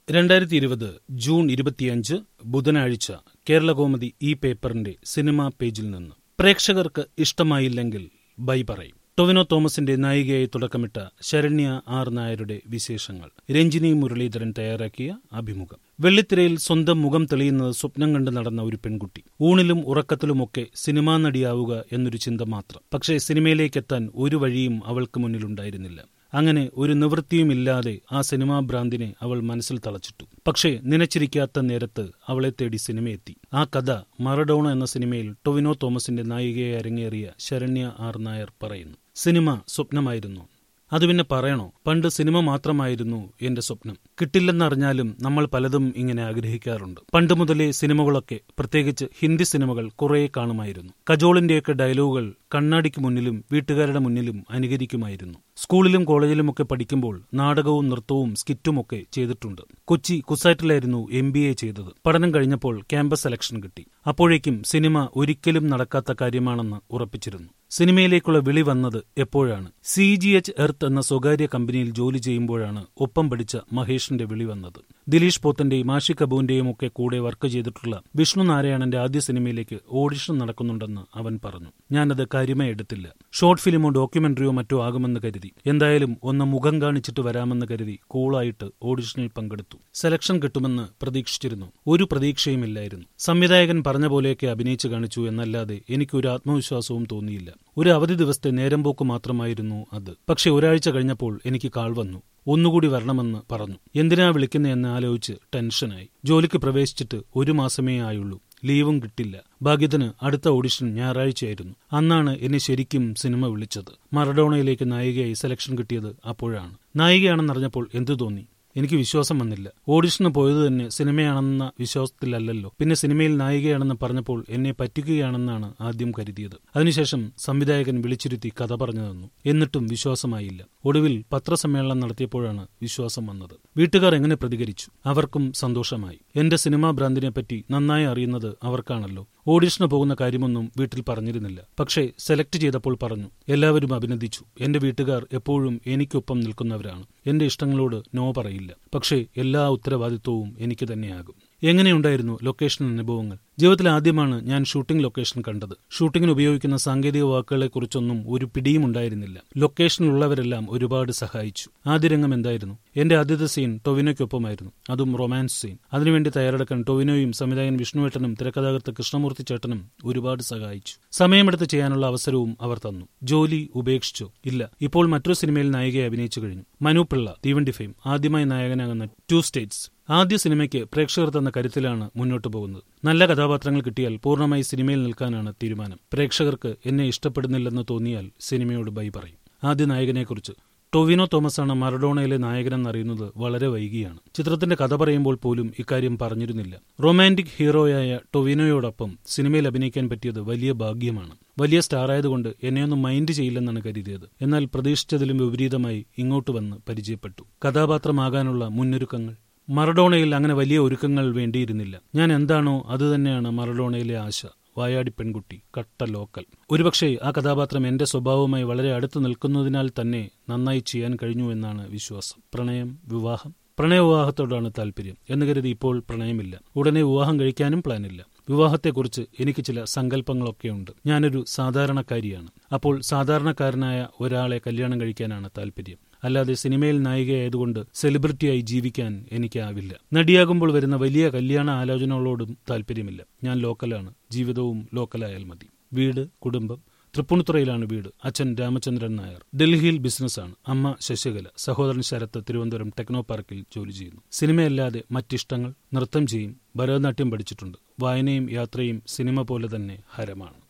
രണ്ടായിരത്തി ഇരുപത് ജൂൺ ഇരുപത്തിയഞ്ച് ബുധനാഴ്ച കേരളകൗമുദി ഈ പേപ്പറിന്റെ സിനിമാ പേജിൽ നിന്ന് പ്രേക്ഷകർക്ക് ഇഷ്ടമായില്ലെങ്കിൽ ബൈ പറയും ടൊവിനോ തോമസിന്റെ നായികയായി തുടക്കമിട്ട ശരണ്യ ആർ നായരുടെ വിശേഷങ്ങൾ രഞ്ജിനി മുരളീധരൻ തയ്യാറാക്കിയ അഭിമുഖം വെള്ളിത്തിരയിൽ സ്വന്തം മുഖം തെളിയുന്നത് സ്വപ്നം കണ്ട് നടന്ന ഒരു പെൺകുട്ടി ഊണിലും ഉറക്കത്തിലുമൊക്കെ സിനിമാ നടിയാവുക എന്നൊരു ചിന്ത മാത്രം പക്ഷേ സിനിമയിലേക്കെത്താൻ ഒരു വഴിയും അവൾക്ക് മുന്നിലുണ്ടായിരുന്നില്ല അങ്ങനെ ഒരു നിവൃത്തിയുമില്ലാതെ ആ സിനിമാ ഭ്രാന്തിനെ അവൾ മനസ്സിൽ തളച്ചിട്ടു പക്ഷേ നനച്ചിരിക്കാത്ത നേരത്ത് അവളെ തേടി സിനിമയെത്തി ആ കഥ മറഡോണ എന്ന സിനിമയിൽ ടൊവിനോ തോമസിന്റെ നായികയെ അരങ്ങേറിയ ശരണ്യ ആർ നായർ പറയുന്നു സിനിമ സ്വപ്നമായിരുന്നു അത് പിന്നെ പറയണോ പണ്ട് സിനിമ മാത്രമായിരുന്നു എന്റെ സ്വപ്നം കിട്ടില്ലെന്നറിഞ്ഞാലും നമ്മൾ പലതും ഇങ്ങനെ ആഗ്രഹിക്കാറുണ്ട് പണ്ട് മുതലേ സിനിമകളൊക്കെ പ്രത്യേകിച്ച് ഹിന്ദി സിനിമകൾ കുറേ കാണുമായിരുന്നു കജോളിന്റെയൊക്കെ ഡയലോഗുകൾ കണ്ണാടിക്ക് മുന്നിലും വീട്ടുകാരുടെ മുന്നിലും അനുകരിക്കുമായിരുന്നു സ്കൂളിലും കോളേജിലുമൊക്കെ പഠിക്കുമ്പോൾ നാടകവും നൃത്തവും സ്കിറ്റുമൊക്കെ ചെയ്തിട്ടുണ്ട് കൊച്ചി കുസാറ്റിലായിരുന്നു എം ബി എ ചെയ്തത് പഠനം കഴിഞ്ഞപ്പോൾ ക്യാമ്പസ് സെലക്ഷൻ കിട്ടി അപ്പോഴേക്കും സിനിമ ഒരിക്കലും നടക്കാത്ത കാര്യമാണെന്ന് ഉറപ്പിച്ചിരുന്നു സിനിമയിലേക്കുള്ള വിളി വന്നത് എപ്പോഴാണ് സി ജി എച്ച് എർത്ത് എന്ന സ്വകാര്യ കമ്പനിയിൽ ജോലി ചെയ്യുമ്പോഴാണ് ഒപ്പം പഠിച്ച മഹേഷിന്റെ വിളി വന്നത് ദിലീഷ് പോത്തന്റെയും ആഷി കപൂറിന്റെയും ഒക്കെ കൂടെ വർക്ക് ചെയ്തിട്ടുള്ള വിഷ്ണു നാരായണന്റെ ആദ്യ സിനിമയിലേക്ക് ഓഡിഷൻ നടക്കുന്നുണ്ടെന്ന് അവൻ പറഞ്ഞു ഞാനത് കാര്യമായി എടുത്തില്ല ഷോർട്ട് ഫിലിമോ ഡോക്യുമെന്ററിയോ മറ്റോ ആകുമെന്ന് കരുതി എന്തായാലും ഒന്ന് മുഖം കാണിച്ചിട്ട് വരാമെന്ന് കരുതി കൂളായിട്ട് ഓഡിഷനിൽ പങ്കെടുത്തു സെലക്ഷൻ കിട്ടുമെന്ന് പ്രതീക്ഷിച്ചിരുന്നു ഒരു പ്രതീക്ഷയുമില്ലായിരുന്നു സംവിധായകൻ പറഞ്ഞ പോലെയൊക്കെ അഭിനയിച്ചു കാണിച്ചു എന്നല്ലാതെ എനിക്കൊരു ആത്മവിശ്വാസവും തോന്നിയില്ല ഒരു അവധി ദിവസത്തെ നേരം പോക്ക് മാത്രമായിരുന്നു അത് പക്ഷെ ഒരാഴ്ച കഴിഞ്ഞപ്പോൾ എനിക്ക് കാൾ വന്നു ഒന്നുകൂടി വരണമെന്ന് പറഞ്ഞു എന്തിനാ വിളിക്കുന്നതെന്ന് ആലോചിച്ച് ടെൻഷനായി ജോലിക്ക് പ്രവേശിച്ചിട്ട് ഒരു മാസമേ ആയുള്ളൂ ലീവും കിട്ടില്ല ഭാഗ്യത്തിന് അടുത്ത ഓഡിഷൻ ഞായറാഴ്ചയായിരുന്നു അന്നാണ് എന്നെ ശരിക്കും സിനിമ വിളിച്ചത് മറഡോണയിലേക്ക് നായികയായി സെലക്ഷൻ കിട്ടിയത് അപ്പോഴാണ് നായികയാണെന്നറിഞ്ഞപ്പോൾ എന്തു തോന്നി എനിക്ക് വിശ്വാസം വന്നില്ല ഓഡിഷന് പോയത് തന്നെ സിനിമയാണെന്ന വിശ്വാസത്തിലല്ലല്ലോ പിന്നെ സിനിമയിൽ നായികയാണെന്ന് പറഞ്ഞപ്പോൾ എന്നെ പറ്റിക്കുകയാണെന്നാണ് ആദ്യം കരുതിയത് അതിനുശേഷം സംവിധായകൻ വിളിച്ചിരുത്തി കഥ പറഞ്ഞു തന്നു എന്നിട്ടും വിശ്വാസമായില്ല ഒടുവിൽ പത്രസമ്മേളനം നടത്തിയപ്പോഴാണ് വിശ്വാസം വന്നത് വീട്ടുകാർ എങ്ങനെ പ്രതികരിച്ചു അവർക്കും സന്തോഷമായി എന്റെ സിനിമാ ഭ്രാന്തിനെ പറ്റി നന്നായി അറിയുന്നത് അവർക്കാണല്ലോ ഓഡിഷന് പോകുന്ന കാര്യമൊന്നും വീട്ടിൽ പറഞ്ഞിരുന്നില്ല പക്ഷേ സെലക്ട് ചെയ്തപ്പോൾ പറഞ്ഞു എല്ലാവരും അഭിനന്ദിച്ചു എന്റെ വീട്ടുകാർ എപ്പോഴും എനിക്കൊപ്പം നിൽക്കുന്നവരാണ് എന്റെ ഇഷ്ടങ്ങളോട് നോ പറയില്ല പക്ഷേ എല്ലാ ഉത്തരവാദിത്വവും എനിക്ക് തന്നെയാകും എങ്ങനെയുണ്ടായിരുന്നു ലൊക്കേഷൻ അനുഭവങ്ങൾ ജീവിതത്തിൽ ആദ്യമാണ് ഞാൻ ഷൂട്ടിംഗ് ലൊക്കേഷൻ കണ്ടത് ഷൂട്ടിങ്ങിന് ഉപയോഗിക്കുന്ന സാങ്കേതിക വാക്കുകളെക്കുറിച്ചൊന്നും ഒരു പിടിയും ഉണ്ടായിരുന്നില്ല ലൊക്കേഷനിലുള്ളവരെല്ലാം ഒരുപാട് സഹായിച്ചു ആദ്യ രംഗം എന്തായിരുന്നു എന്റെ ആദ്യത്തെ സീൻ ടൊവിനോയ്ക്കൊപ്പമായിരുന്നു അതും റൊമാൻസ് സീൻ അതിനുവേണ്ടി തയ്യാറെടുക്കാൻ ടൊവിനോയും സംവിധായകൻ വിഷ്ണുവേട്ടനും തിരക്കഥാകൃത്ത് കൃഷ്ണമൂർത്തി ചേട്ടനും ഒരുപാട് സഹായിച്ചു സമയമെടുത്ത് ചെയ്യാനുള്ള അവസരവും അവർ തന്നു ജോലി ഉപേക്ഷിച്ചോ ഇല്ല ഇപ്പോൾ മറ്റൊരു സിനിമയിൽ നായികയെ അഭിനയിച്ചു കഴിഞ്ഞു മനു പിള്ള തീവണ്ടി ഫെയിം ആദ്യമായി നായകനാകുന്ന ടു സ്റ്റേറ്റ്സ് ആദ്യ സിനിമയ്ക്ക് പ്രേക്ഷകർ തന്ന കരുത്തിലാണ് മുന്നോട്ടു പോകുന്നത് നല്ല കഥാപാത്രങ്ങൾ കിട്ടിയാൽ പൂർണ്ണമായി സിനിമയിൽ നിൽക്കാനാണ് തീരുമാനം പ്രേക്ഷകർക്ക് എന്നെ ഇഷ്ടപ്പെടുന്നില്ലെന്ന് തോന്നിയാൽ സിനിമയോട് ബൈ പറയും ആദ്യ നായകനെക്കുറിച്ച് ടൊവിനോ തോമസാണ് മറഡോണയിലെ നായകനെന്നറിയുന്നത് വളരെ വൈകിയാണ് ചിത്രത്തിന്റെ കഥ പറയുമ്പോൾ പോലും ഇക്കാര്യം പറഞ്ഞിരുന്നില്ല റൊമാന്റിക് ഹീറോയായ ടൊവിനോയോടൊപ്പം സിനിമയിൽ അഭിനയിക്കാൻ പറ്റിയത് വലിയ ഭാഗ്യമാണ് വലിയ സ്റ്റാർ ആയതുകൊണ്ട് എന്നെയൊന്നും മൈൻഡ് ചെയ്യില്ലെന്നാണ് കരുതിയത് എന്നാൽ പ്രതീക്ഷിച്ചതിലും വിപരീതമായി ഇങ്ങോട്ട് വന്ന് പരിചയപ്പെട്ടു കഥാപാത്രമാകാനുള്ള മുന്നൊരുക്കങ്ങൾ മറഡോണയിൽ അങ്ങനെ വലിയ ഒരുക്കങ്ങൾ വേണ്ടിയിരുന്നില്ല ഞാൻ എന്താണോ അതുതന്നെയാണ് മറഡോണയിലെ ആശ വായാടി പെൺകുട്ടി കട്ട ലോക്കൽ ഒരുപക്ഷെ ആ കഥാപാത്രം എന്റെ സ്വഭാവവുമായി വളരെ അടുത്ത് നിൽക്കുന്നതിനാൽ തന്നെ നന്നായി ചെയ്യാൻ കഴിഞ്ഞു എന്നാണ് വിശ്വാസം പ്രണയം വിവാഹം പ്രണയവിവാഹത്തോടാണ് താല്പര്യം എന്ന് കരുതി ഇപ്പോൾ പ്രണയമില്ല ഉടനെ വിവാഹം കഴിക്കാനും പ്ലാനില്ല വിവാഹത്തെക്കുറിച്ച് എനിക്ക് ചില സങ്കല്പങ്ങളൊക്കെയുണ്ട് ഞാനൊരു സാധാരണക്കാരിയാണ് അപ്പോൾ സാധാരണക്കാരനായ ഒരാളെ കല്യാണം കഴിക്കാനാണ് താല്പര്യം അല്ലാതെ സിനിമയിൽ നായികയായതുകൊണ്ട് സെലിബ്രിറ്റിയായി ജീവിക്കാൻ എനിക്കാവില്ല നടിയാകുമ്പോൾ വരുന്ന വലിയ കല്യാണ ആലോചനകളോടും താല്പര്യമില്ല ഞാൻ ലോക്കലാണ് ജീവിതവും ലോക്കലായാൽ മതി വീട് കുടുംബം തൃപ്പൂണിത്തുറയിലാണ് വീട് അച്ഛൻ രാമചന്ദ്രൻ നായർ ഡൽഹിയിൽ ബിസിനസ്സാണ് അമ്മ ശശികല സഹോദരൻ ശരത്ത് തിരുവനന്തപുരം ടെക്നോ പാർക്കിൽ ജോലി ചെയ്യുന്നു സിനിമയല്ലാതെ മറ്റിഷ്ടങ്ങൾ നൃത്തം ചെയ്യും ഭരതനാട്യം പഠിച്ചിട്ടുണ്ട് വായനയും യാത്രയും സിനിമ പോലെ തന്നെ ഹരമാണ്